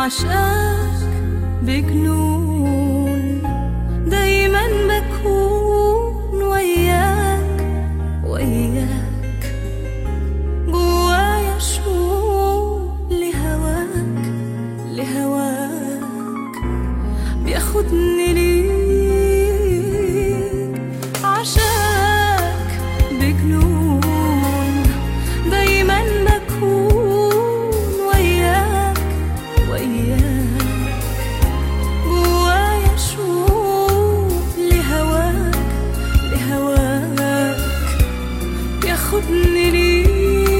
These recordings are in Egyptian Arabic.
عشاك بجنون دايما بكون وياك وياك جوايا شوق لهواك لهواك بياخدني ليك عشاك بجنون دايما بكون وياك وياك جوايا شوق لهواك لهواك بياخدني ليك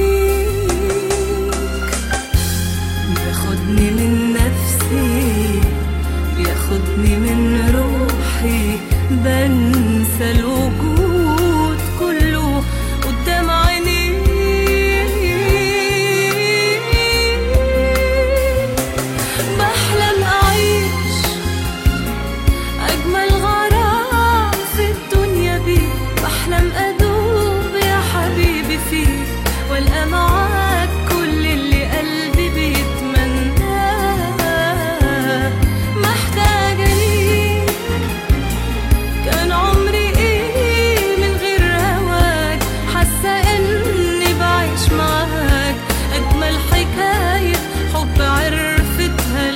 بياخدني من نفسي بياخدني من روحي بنسى الوجود كله قدام عيني بحلم أعيش أجمل غرام في الدنيا بيك بحلم أدوب يا حبيبي فيك والقى معاك كل اللي قلبي بيتمناه محتاجة ليك كان عمري ايه من غير هواك حاسة اني بعيش معاك اجمل حكاية حب عرفتها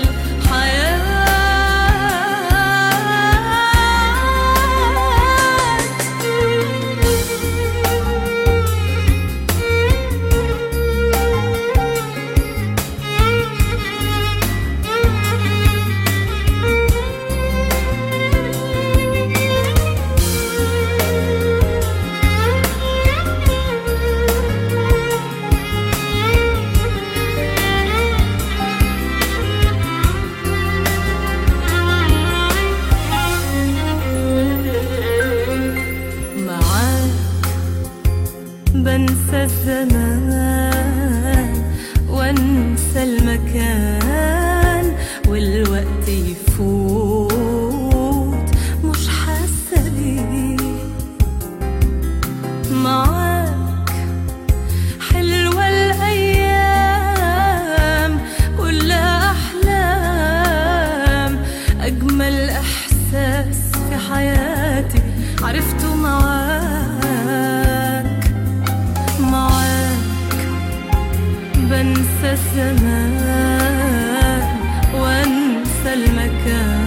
معاك بنسى الزمان وانسى المكان والوقت يفوت مش حاسه بيه معاك حلوة الأيام كلها أحلام أجمل إحساس في حياتي عرفته معاك معاك بنسى الزمان وانسى المكان